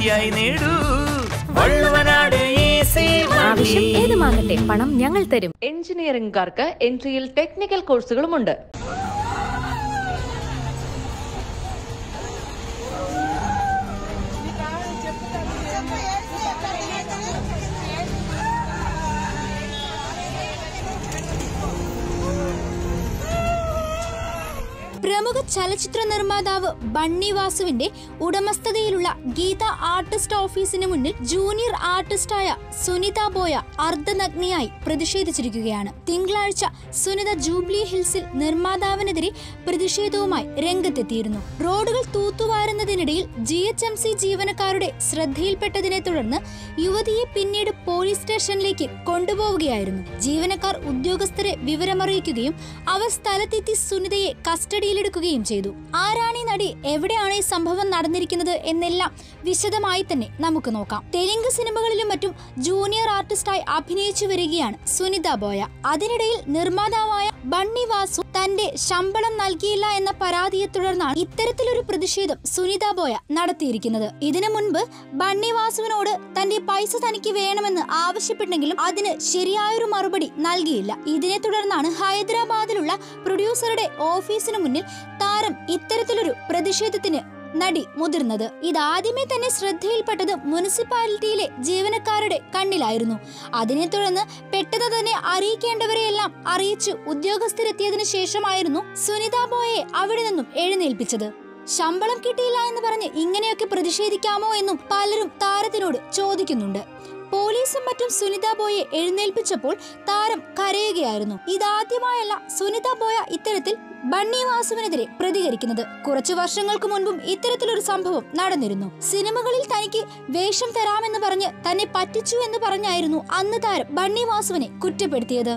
ഈസിയായി നേടൂ വള്ളുവനാട് ഈസി ആവശ്യം ഏതുമാകട്ടെ പണം ഞങ്ങൾ തരും എഞ്ചിനീയറിംഗുകാർക്ക് എൻട്രിയിൽ ടെക്നിക്കൽ കോഴ്സുകളുമുണ്ട് പ്രമുഖ ചലച്ചിത്ര നിർമ്മാതാവ് ബണ്ണി വാസുവിന്റെ ഉടമസ്ഥതയിലുള്ള ഗീത ആർട്ടിസ്റ്റ് ഓഫീസിന് മുന്നിൽ ജൂനിയർ ആർട്ടിസ്റ്റായ സുനിത ബോയ അർദ്ധനഗ്നിയായി പ്രതിഷേധിച്ചിരിക്കുകയാണ് തിങ്കളാഴ്ച സുനിത ജൂബ്ലി ഹിൽസിൽ നിർമ്മാതാവിനെതിരെ പ്രതിഷേധവുമായി രംഗത്തെത്തിയിരുന്നു റോഡുകൾ തൂത്തുവാരുന്നതിനിടയിൽ ജി എച്ച് എം സി ജീവനക്കാരുടെ ശ്രദ്ധയിൽപ്പെട്ടതിനെ തുടർന്ന് യുവതിയെ പിന്നീട് പോലീസ് സ്റ്റേഷനിലേക്ക് കൊണ്ടുപോവുകയായിരുന്നു ജീവനക്കാർ ഉദ്യോഗസ്ഥരെ വിവരമറിയിക്കുകയും അവർ സ്ഥലത്തെത്തി സുനിതയെ കസ്റ്റഡിയിലെടുക്കുകയും ചെയ്തു ആരാണ് ഈ നടി എവിടെയാണ് ഈ സംഭവം നടന്നിരിക്കുന്നത് എന്നെല്ലാം വിശദമായി തന്നെ നമുക്ക് നോക്കാം തെലുങ്ക് സിനിമകളിലും മറ്റും ജൂനിയർ ആർട്ടിസ്റ്റായി അഭിനയിച്ചു വരികയാണ് സുനിത ബോയ അതിനിടയിൽ നിർമ്മാതാവായ ബണ്ണി വാസു തന്റെ ശമ്പളം നൽകിയില്ല എന്ന പരാതിയെ തുടർന്നാണ് ഇത്തരത്തിലൊരു പ്രതിഷേധം സുനിത ബോയ നടത്തിയിരിക്കുന്നത് ഇതിനു മുൻപ് ബണ്ണി വാസുവിനോട് തന്റെ പൈസ തനിക്ക് വേണമെന്ന് ആവശ്യപ്പെട്ടെങ്കിലും അതിന് ശരിയായൊരു മറുപടി നൽകിയില്ല ഇതിനെ തുടർന്നാണ് ഹൈദരാബാദിലുള്ള പ്രൊഡ്യൂസറുടെ ഓഫീസിനു മുന്നിൽ താരം ഇത്തരത്തിലൊരു പ്രതിഷേധത്തിന് നടി മുതിർന്നത് ഇതാദ്യമേ തന്നെ ശ്രദ്ധയിൽപ്പെട്ടത് മുനിസിപ്പാലിറ്റിയിലെ ജീവനക്കാരുടെ കണ്ണിലായിരുന്നു അതിനെ തുടർന്ന് പെട്ടെന്ന് തന്നെ അറിയിക്കേണ്ടവരെയെല്ലാം അറിയിച്ചു ഉദ്യോഗസ്ഥരെത്തിയതിനു ശേഷമായിരുന്നു സുനിത ബോയെ അവിടെ നിന്നും എഴുന്നേൽപ്പിച്ചത് ശമ്പളം കിട്ടിയില്ല എന്ന് പറഞ്ഞ് ഇങ്ങനെയൊക്കെ പ്രതിഷേധിക്കാമോ എന്നും പലരും താരത്തിനോട് ചോദിക്കുന്നുണ്ട് പോലീസും മറ്റും സുനിത ബോയെ എഴുന്നേൽപ്പിച്ചപ്പോൾ താരം കരയുകയായിരുന്നു ഇതാദ്യമായല്ല സുനിത ബോയ ഇത്തരത്തിൽ ബണ്ണി വാസുവിനെതിരെ പ്രതികരിക്കുന്നത് കുറച്ചു വർഷങ്ങൾക്ക് മുൻപും ഇത്തരത്തിലൊരു സംഭവം നടന്നിരുന്നു സിനിമകളിൽ തനിക്ക് വേഷം തരാമെന്ന് പറഞ്ഞ് തന്നെ പറ്റിച്ചു എന്ന് പറഞ്ഞായിരുന്നു അന്ന് താരം ബണ്ണി വാസുവിനെ കുറ്റപ്പെടുത്തിയത്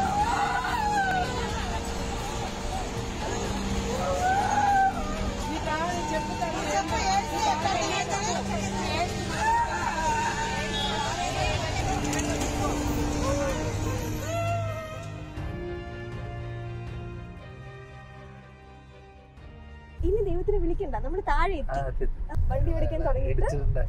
ഇനി ദൈവത്തിനെ വിളിക്കണ്ട നമ്മൾ താഴെ എത്തി വണ്ടി ഓടിക്കാൻ തുടങ്ങിയിട്ട്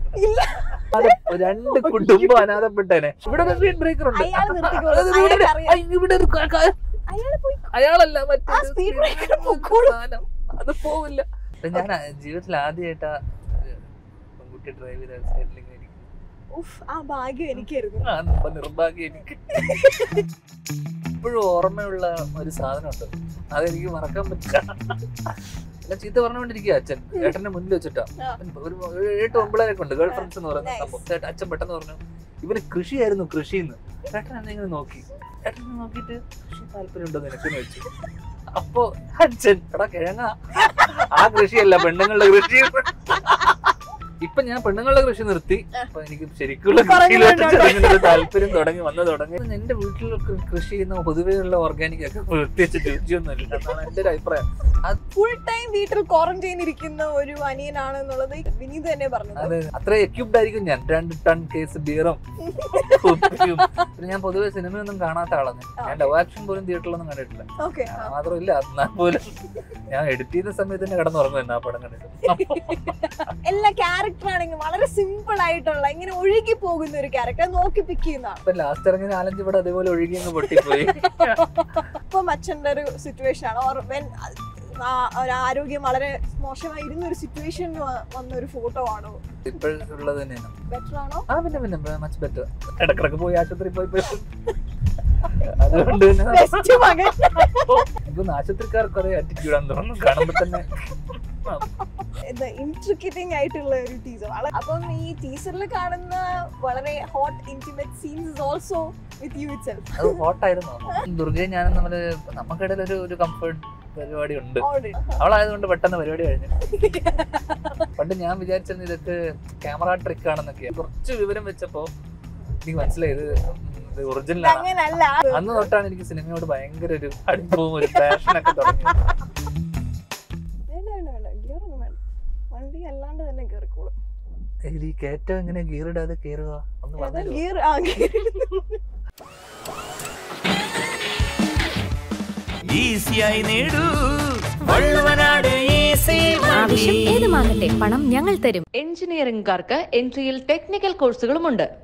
അത് രണ്ട് കുടുംബം അനാഥപ്പെട്ടേനെ ഇവിടെ ഒരു സ്പീഡ് ബ്രേക്കർ ഉണ്ട് അയാൾ നിർത്തിക്കോളും. അത് ഇവിടെ- അയാൾക്കറിയാം. അയ്യ, ഇവിടെ ഒരു ക- ക- അയാൾ പോയി അയാളല്ല മറ്റേ ആ speed breaker പൊക്കോളും. സാധനം. അത് പോവില്ല ഞാൻ ആ ജീവിതത്തിൽ ആദ്യമായിട്ടാ ഒരു പെൺകുട്ടി ഡ്രൈവ് ചെയ്ത സൈഡിൽ ഇങ്ങനെ ഇരിക്കും. ഉഫ് ആ ഭാഗ്യം എനിക്കായിരുന്നു ആ, നമ്മ നിർഭാഗ്യം എനിക്ക് ഇപ്പോഴും ഓർമ്മയുള്ള ഒരു സാധനമുണ്ട് അതെനിക്ക് മറക്കാൻ പറ്റില്ല അല്ല ചീത്ത പറഞ്ഞുകൊണ്ടിരിക്കുക അച്ഛൻ ഏട്ടന്റെ മുന്നിൽ വെച്ചിട്ടാ ആ. ഒരു ഒരു എട്ട് ഒമ്പളേരൊക്കെ ഉണ്ട് ഗേൾ ഫ്രണ്ട്സ് എന്ന് പറയുന്ന Nice. സംഭവം ചേട്ടൻ- അച്ഛൻ പെട്ടെന്ന് പറഞ്ഞു ഇവന് കൃഷിയായിരുന്നു കൃഷിന്ന് ഏട്ടൻ എന്നെ ഇങ്ങനെ നോക്കി ഏട്ടൻ നോക്കിയിട്ട് കൃഷി താല്പര്യമുണ്ടോ നിനക്കെന്ന് വെച്ചു അപ്പൊ അച്ഛൻ എടാ കിഴങ്ങ ആ കൃഷിയല്ല പെണ്ണുങ്ങളുടെ കൃഷി ഇപ്പൊ ഞാൻ പെണ്ണുങ്ങളുടെ കൃഷി നിർത്തി അപ്പൊ എനിക്ക് ശരിക്കുള്ള കൃഷിയിലോട്ട് ചെറുങ്ങനെ ഒരു താല്പര്യം തുടങ്ങി വന്നു തുടങ്ങി എന്റെ വീട്ടിലൊക്കെ കൃഷി ചെയ്യുന്ന പൊതുവെയുള്ള ഓർഗാനിക് ഒക്കെ പ്രത്യേകിച്ച് രുചിയൊന്നും ഇല്ല എന്നാണ് എന്റെ ഒരു അഭിപ്രായം ഫുൾ ടൈം വീട്ടിൽ ക്വാറന്റൈൻ ഇരിക്കുന്ന ഒരു അനിയനാണ് എന്നുള്ളത് വിനീത് തന്നെ പറഞ്ഞത് അതെ അത്ര എക്യുപ്ഡ് ആയിരിക്കും ഞാൻ രണ്ട് ടൺ കേസ് ബീറും കുപ്പിയും. പിന്നെ ഞാൻ പൊതുവെ സിനിമയൊന്നും കാണാത്ത ആളാണ് ഞാൻ ലവ് ആക്ഷൻ പോലും തിയേറ്ററിലൊന്നും കണ്ടിട്ടില്ല ഓക്കെ ഞാൻ മാത്രമില്ല എന്നാൽ പോലും ഞാൻ എഡിറ്റ് ചെയ്ത സമയത്ത് തന്നെ കിടന്നുറങ്ങും ആ പടം കണ്ടിട്ട് എല്ലാ ക്യാരക്ടർ ആണെങ്കിലും വളരെ സിമ്പിൾ ആയിട്ടുള്ള ഇങ്ങനെ ഒഴുകി പോകുന്ന ഒരു ക്യാരക്ടർ നോക്കി പിക്ക് ചെയ്യുന്നതാണ് അപ്പൊ ലാസ്റ്റ് ഇറങ്ങിയ നാലഞ്ച് പടം അതേപോലെ ഒഴുകി അങ്ങ് പൊട്ടിപ്പോയി ഇപ്പം അച്ഛൻ്റെ ഒരു സിറ്റുവേഷൻ ആണ് ഓർ വെൻ ഒരു ആരോഗ്യം വളരെ മോശമായിരുന്ന ഒരു സിറ്റുവേഷൻ വന്ന ഒരു ഫോട്ടോ ആണോ ഇപ്പോഴുള്ളത് തന്നെയാണ് ബെറ്റർ ആണോ ആ പിന്നെ പിന്നെ മച്ച് ബെറ്റർ ഇടക്കിടക്ക് പോയി ആശുപത്രി പോയി പോയി അതുകൊണ്ട് തന്നെ ബെസ്റ്റ് മകൻ ഇപ്പൊ ആശുപത്രിക്കാർ കുറെ ആറ്റിറ്റ്യൂഡാന്ന് തോന്നുന്നു കാണുമ്പോ തന്നെ ഇത് ഇൻട്രിക്കറ്റിംഗ് ആയിട്ടുള്ള ഒരു ടീസർ അപ്പം ഈ ടീസറിൽ കാണുന്ന വളരെ hot intimate scenes also with you itself അത് ഹോട്ടായിരുന്നു ദുർഗയും ഞാനും തമ്മില് നമുക്കിടയിൽ ഒരു ഒരു കംഫർട്ട് പരിപാടി ഉണ്ട് ഓൾറെഡി അവളായതുകൊണ്ട് പെട്ടെന്ന് പരിപാടി കഴിഞ്ഞു പണ്ട് ഞാൻ വിചാരിച്ചിരുന്നു ഇതൊക്കെ ക്യാമറ ട്രിക്ക് ആണെന്നൊക്കെ കുറച്ച് വിവരം വെച്ചപ്പോ എനിക്ക് മനസ്സിലായത് ഇത് ഒറിജിനൽ ആണ് അങ്ങനല്ല അന്ന് തൊട്ടാണ് എനിക്ക് സിനിമയോട് ഭയങ്കര ഒരു അടുപ്പവും ഒരു പാഷനൊക്കെ തുടങ്ങി വേണ്ട വേണ്ട വേണ്ട ഗിയർ ഒന്നും വേണ്ട വണ്ടി അല്ലാണ്ട് തന്നെ കയറിക്കോളും ഇത് ഈ കയറ്റം എങ്ങനെ ഗിയർ ഇടാതെ കയറുക ഒന്ന് പറഞ്ഞു ഗിയർ ആ ഗിയർ ഈസിയായി നേടൂ വള്ളുവനാട് ഈസി ആവശ്യം ഏതുമാകട്ടെ പണം ഞങ്ങൾ തരും എഞ്ചിനീയറിംഗുകാർക്ക് എൻട്രിയിൽ ടെക്നിക്കൽ കോഴ്സുകളുമുണ്ട്